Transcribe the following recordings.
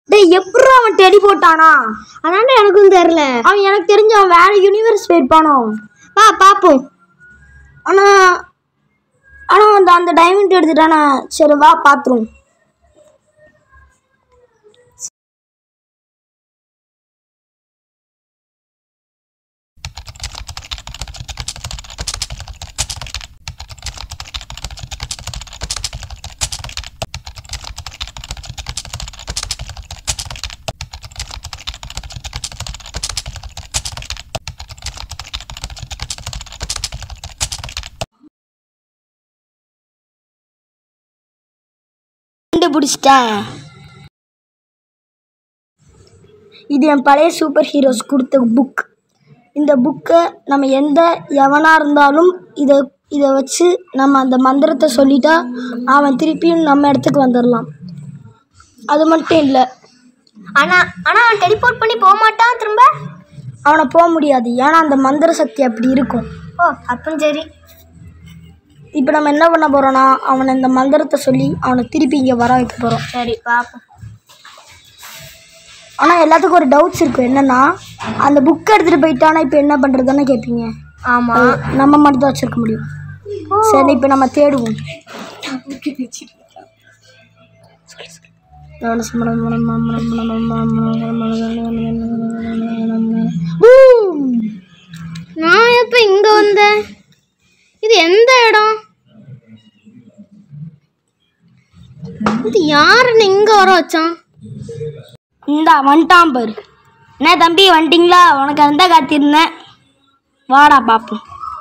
டேய் எப்படி அவன் டெடி போட்டானா அதான்டா எனக்கும் தெரியல அவன் எனக்கு தெரிஞ்ச அவன் வேற யூனிவர்ஸ் போயிருப்பானோ வா பாப்போம் ஆனா ஆனா அந்த அந்த டைமண்ட் எடுத்துட்டானா சரி வா பாத்துருவோம் கண்டுபிடிச்சிட்டேன் இது என் பழைய சூப்பர் ஹீரோஸ் கொடுத்த புக் இந்த புக்கை நம்ம எந்த எவனா இருந்தாலும் இதை இதை வச்சு நம்ம அந்த மந்திரத்தை சொல்லிட்டா அவன் திருப்பியும் நம்ம இடத்துக்கு வந்துடலாம் அது மட்டும் இல்லை ஆனா ஆனா அவன் டெலிபோர்ட் பண்ணி போக மாட்டான் திரும்ப அவனை போக முடியாது ஏன்னா அந்த மந்திர சக்தி அப்படி இருக்கும் ஓ அப்பவும் சரி இப்போ நம்ம என்ன பண்ண போகிறோன்னா அவனை இந்த மந்திரத்தை சொல்லி அவனை திருப்பி இங்கே வர வைக்க போகிறோம் சரி பாப்போம் ஆனால் எல்லாத்துக்கும் ஒரு டவுட்ஸ் இருக்கும் என்னன்னா அந்த புக் எடுத்துகிட்டு போயிட்டானா இப்போ என்ன பண்ணுறதுன்னு கேட்பீங்க ஆமா அது நம்ம மட்டும் தான் வச்சிருக்க முடியும் சரி இப்போ நம்ம தேடுவோம் Boom! நான் எப்ப இங்க வந்தேன் இது எந்த இடம் இது யாருன்னு இங்க வர வச்சான் இந்தா வந்துட்டான் பாரு என்ன தம்பி வந்துட்டிங்களா உனக்கு அந்த காத்திருந்தேன் வாடா பார்ப்போம்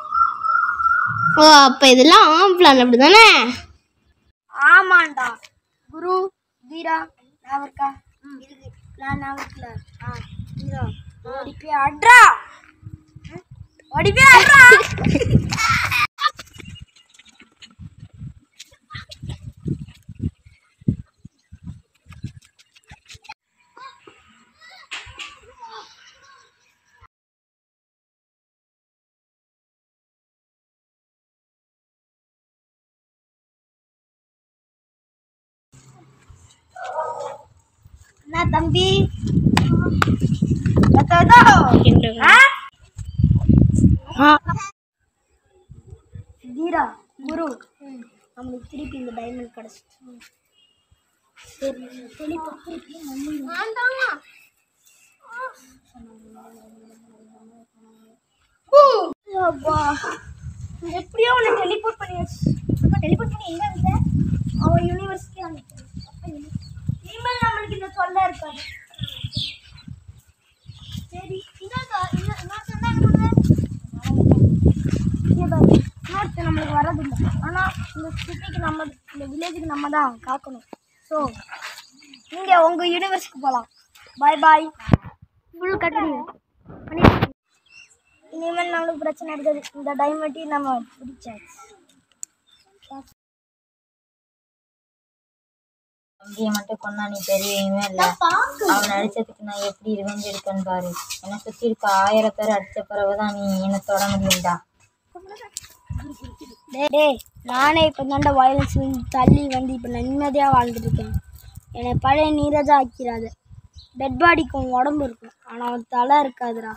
ஓ அப்ப இதெல்லாம் ஆம்பளான் அப்படிதானே ஆமாண்டா குரு வீரா நாவர்க்கா இருக்கு நான் நாவர்க்கல ஆ வீரா ஓடி போய் அட்ரா ஓடி போய் அட்ரா என்ன தம்பி எத்ததோ? ஆ? வீரா குரு நம்மளுக்கு திருப்பி இந்த டைமண்ட் கிடச்சிச்சு சரி தெளிப்பா அப்பா. எப்படியோ உன்னை டெலிபோர்ட் பண்ணியாச்சு அம்மா டெலிபோர்ட் பண்ணி எங்க இருந்த அவன் யூனிவர்சிட்டி இனிமேல் நம்மளுக்கு இந்த தொல்லை இருக்காது சரி இதாக்கா இன்னும் இன்னொரு சொன்னா என்ன பண்ணுவ? இங்க பாரு, இன்னொருத்தன் நம்மளுக்கு வரதில்லை ஆனால் இந்த சிட்டிக்கு நம்ம இந்த வில்லேஜுக்கு நம்ம தான் காக்கணும் ஸோ நீங்கள் உங்கள் யூனிவர்சிட்டிக்கு போகலாம் பாய் பாய் ஃபுல் கட்டணி இனிமேல் நம்மளுக்கு பிரச்சனை இருக்காது இந்த டைமண்ட்டையும் நம்ம பிடிச்சாச்சு தம்பியை மட்டும் கொண்டா நீ தெரியவே இல்லை அவன் அடிச்சதுக்கு நான் எப்படி ரிவெஞ்ச் எடுப்பேன்னு பாரு என்னை சுற்றி இருக்க ஆயிரம் பேர் அடிச்ச பிறகுதான் நீ என்னை தொட முடியும்டா டேய் டேய் நானே இப்போ தாண்ட வயலன்ஸ் தள்ளி வந்து இப்போ நிம்மதியாக வாழ்ந்துட்டு இருக்கேன் என்னை பழைய நீரஜா ஆக்கிறாது டெட் பாடிக்கு உன் உடம்பு இருக்கும் ஆனால் அவன் தலை இருக்காதுடா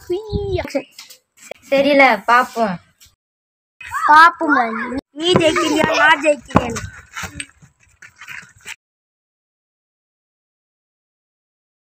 தெரியல பார்ப்போம் பாப்போம் நீ ஜெயிக்கிறியா நான் ஜெயிக்கிறேன்